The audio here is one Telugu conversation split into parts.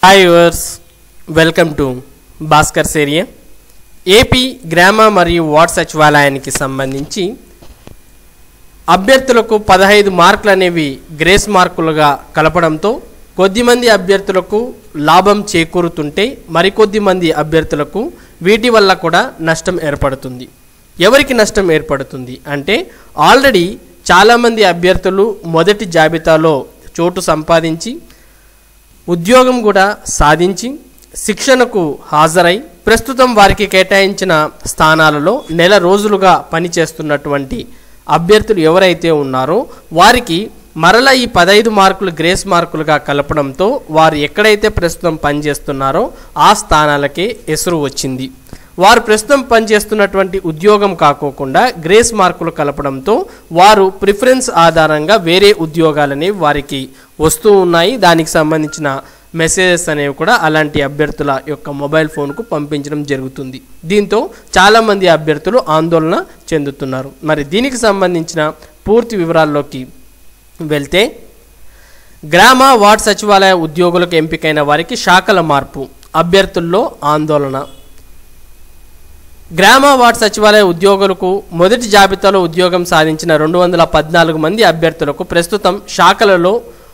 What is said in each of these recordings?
hi yours welcome to Bhaskar area AP గ్రామ మరియు వార్డ్ సచివాలయానికి సంబంధించి అభ్యర్థులకు పదహైదు మార్కులు అనేవి గ్రేస్ మార్కులుగా కలపడంతో కొద్దిమంది అభ్యర్థులకు లాభం చేకూరుతుంటే మరికొద్ది మంది అభ్యర్థులకు వీటి వల్ల కూడా నష్టం ఏర్పడుతుంది ఎవరికి నష్టం ఏర్పడుతుంది అంటే ఆల్రెడీ చాలామంది అభ్యర్థులు మొదటి జాబితాలో చోటు సంపాదించి ఉద్యోగం కూడా సాధించి శిక్షణకు హాజరై ప్రస్తుతం వారికి కేటాయించిన స్థానాలలో నెల రోజులుగా పనిచేస్తున్నటువంటి అభ్యర్థులు ఎవరైతే ఉన్నారో వారికి మరల ఈ పదహైదు మార్కులు గ్రేస్ మార్కులుగా కలపడంతో వారు ఎక్కడైతే ప్రస్తుతం పనిచేస్తున్నారో ఆ స్థానాలకే ఎసురు వచ్చింది వారు ప్రస్తుతం పనిచేస్తున్నటువంటి ఉద్యోగం కాకోకుండా గ్రేస్ మార్కులు కలపడంతో వారు ప్రిఫరెన్స్ ఆధారంగా వేరే ఉద్యోగాలని వారికి వస్తూ ఉన్నాయి దానికి సంబంధించిన మెసేజెస్ అనేవి కూడా అలాంటి అభ్యర్థుల యొక్క మొబైల్ ఫోన్కు పంపించడం జరుగుతుంది దీంతో చాలామంది అభ్యర్థులు ఆందోళన చెందుతున్నారు మరి దీనికి సంబంధించిన పూర్తి వివరాల్లోకి వెళ్తే గ్రామ వార్డ్ సచివాలయ ఉద్యోగులకు ఎంపికైన వారికి శాఖల మార్పు అభ్యర్థుల్లో ఆందోళన గ్రామ వార్డ్ సచివాలయ ఉద్యోగులకు మొదటి జాబితాలో ఉద్యోగం సాధించిన రెండు వందల పద్నాలుగు మంది అభ్యర్థులకు ప్రస్తుతం శాఖలలో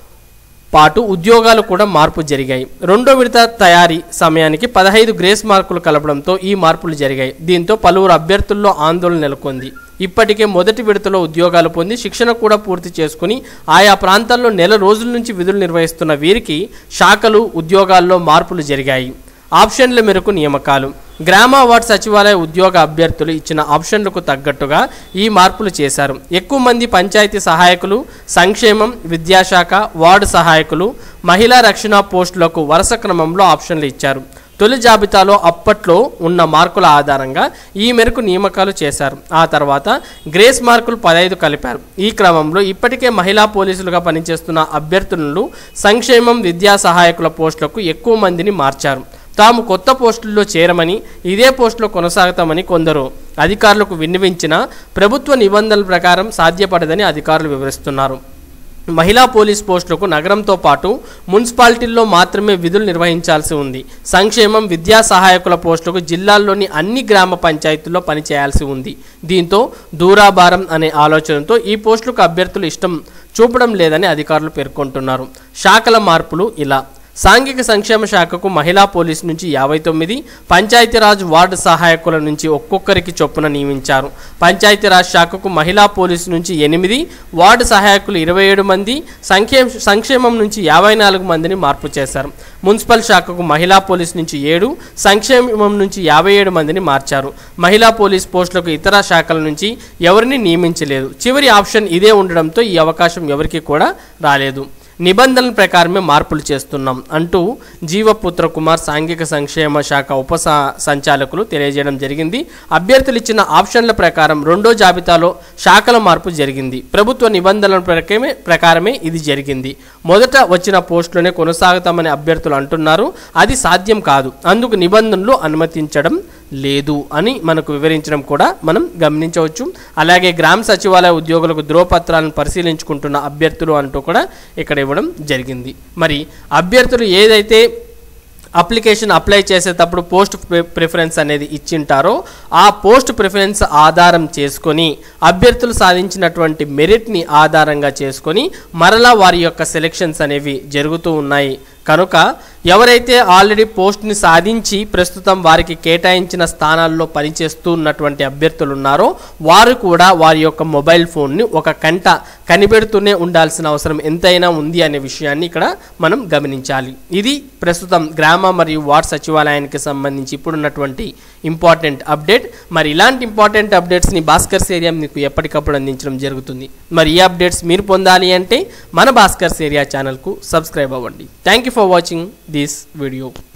పాటు ఉద్యోగాలు కూడా మార్పు జరిగాయి రెండో విడత తయారీ సమయానికి పదహైదు గ్రేస్ మార్కులు కలపడంతో ఈ మార్పులు జరిగాయి దీంతో పలువురు అభ్యర్థుల్లో ఆందోళన నెలకొంది ఇప్పటికే మొదటి విడతలో ఉద్యోగాలు పొంది శిక్షణ కూడా పూర్తి చేసుకుని ఆయా ప్రాంతాల్లో నెల రోజుల నుంచి విధులు నిర్వహిస్తున్న వీరికి శాఖలు ఉద్యోగాల్లో మార్పులు జరిగాయి ఆప్షన్ల మేరకు నియామకాలు గ్రామ వార్డ్ సచివాలయ ఉద్యోగ అభ్యర్థులు ఇచ్చిన ఆప్షన్లకు తగ్గట్టుగా ఈ మార్పులు చేశారు ఎక్కువ మంది పంచాయతీ సహాయకులు సంక్షేమం విద్యాశాఖ వార్డు సహాయకులు మహిళా రక్షణ పోస్టులకు వరుస క్రమంలో ఆప్షన్లు ఇచ్చారు తొలి జాబితాలో అప్పట్లో ఉన్న మార్కుల ఆధారంగా ఈ మేరకు నియామకాలు చేశారు ఆ తర్వాత గ్రేస్ మార్కులు పదహైదు కలిపారు ఈ క్రమంలో ఇప్పటికే మహిళా పోలీసులుగా పనిచేస్తున్న అభ్యర్థులను సంక్షేమం విద్యా సహాయకుల పోస్టులకు ఎక్కువ మందిని మార్చారు తాము కొత్త పోస్టుల్లో చేరమని ఇదే పోస్టులో కొనసాగుతామని కొందరు అధికారులకు విన్నవించిన ప్రభుత్వ నిబంధనల ప్రకారం సాధ్యపడదని అధికారులు వివరిస్తున్నారు మహిళా పోలీస్ పోస్టులకు నగరంతో పాటు మున్సిపాలిటీల్లో మాత్రమే విధులు నిర్వహించాల్సి ఉంది సంక్షేమం విద్యా సహాయకుల పోస్టులకు జిల్లాల్లోని అన్ని గ్రామ పంచాయతీల్లో పనిచేయాల్సి ఉంది దీంతో దూరాభారం అనే ఆలోచనతో ఈ పోస్టులకు అభ్యర్థులు ఇష్టం చూపడం లేదని అధికారులు పేర్కొంటున్నారు శాఖల మార్పులు ఇలా సాంఘిక సంక్షేమ శాఖకు మహిళా పోలీస్ నుంచి యాభై తొమ్మిది పంచాయతీరాజ్ వార్డు సహాయకుల నుంచి ఒక్కొక్కరికి చొప్పున నియమించారు పంచాయతీరాజ్ శాఖకు మహిళా పోలీసు నుంచి ఎనిమిది వార్డు సహాయకులు ఇరవై ఏడు మంది సంక్షేమ సంక్షేమం నుంచి యాభై నాలుగు మందిని మార్పు చేశారు మున్సిపల్ శాఖకు మహిళా పోలీస్ నుంచి ఏడు సంక్షేమం నుంచి యాభై ఏడు మందిని మార్చారు మహిళా పోలీస్ పోస్టులకు ఇతర శాఖల నుంచి ఎవరిని నియమించలేదు చివరి ఆప్షన్ ఇదే ఉండడంతో ఈ అవకాశం ఎవరికి కూడా రాలేదు నిబంధనల ప్రకారమే మార్పులు చేస్తున్నాం అంటూ జీవపుత్ర కుమార్ సాంఘిక సంక్షేమ శాఖ ఉప స- సంచాలకులు తెలియజేయడం జరిగింది అభ్యర్థులు ఇచ్చిన ఆప్షన్ల ప్రకారం రెండో జాబితాలో శాఖల మార్పు జరిగింది ప్రభుత్వ నిబంధనల ప్రకారమే ప్రకారమే ఇది జరిగింది మొదట వచ్చిన పోస్టులోనే కొనసాగుతామని అభ్యర్థులు అంటున్నారు అది సాధ్యం కాదు అందుకు నిబంధనలు అనుమతించడం లేదు అని మనకు వివరించడం కూడా మనం గమనించవచ్చు అలాగే గ్రామ సచివాలయ ఉద్యోగులకు ధ్రువపత్రాలను పరిశీలించుకుంటున్న అభ్యర్థులు అంటూ కూడా ఇక్కడ ఇవ్వడం జరిగింది మరి అభ్యర్థులు ఏదైతే అప్లికేషన్ అప్లై చేసేటప్పుడు పోస్ట్ ప్రి- ప్రిఫరెన్స్ అనేది ఇచ్చింటారో ఆ పోస్ట్ ప్రిఫరెన్స్ ఆధారం చేసుకొని అభ్యర్థులు సాధించినటువంటి మెరిట్ని ఆధారంగా చేసుకొని మరలా వారి యొక్క సెలెక్షన్స్ అనేవి జరుగుతూ ఉన్నాయి కనుక ఎవరైతే ఆల్రెడీ పోస్ట్ని సాధించి ప్రస్తుతం వారికి కేటాయించిన స్థానాల్లో పనిచేస్తూ ఉన్నటువంటి అభ్యర్థులు ఉన్నారో వారు కూడా వారి యొక్క మొబైల్ ఫోన్ని ఒక కంట కనిపెడుతూనే ఉండాల్సిన అవసరం ఎంతైనా ఉంది అనే విషయాన్ని ఇక్కడ మనం గమనించాలి ఇది ప్రస్తుతం గ్రామ మరియు వార్డ్ సచివాలయానికి సంబంధించి ఇప్పుడున్నటువంటి ఇంపార్టెంట్ అప్డేట్ మరి ఇలాంటి ఇంపార్టెంట్ అప్డేట్స్ని భాస్కర్ ఏరియా మీకు ఎప్పటికప్పుడు అందించడం జరుగుతుంది మరి ఈ అప్డేట్స్ మీరు పొందాలి అంటే మన భాస్కర్ ఏరియా ఛానల్కు సబ్స్క్రైబ్ అవ్వండి thank you for watching this video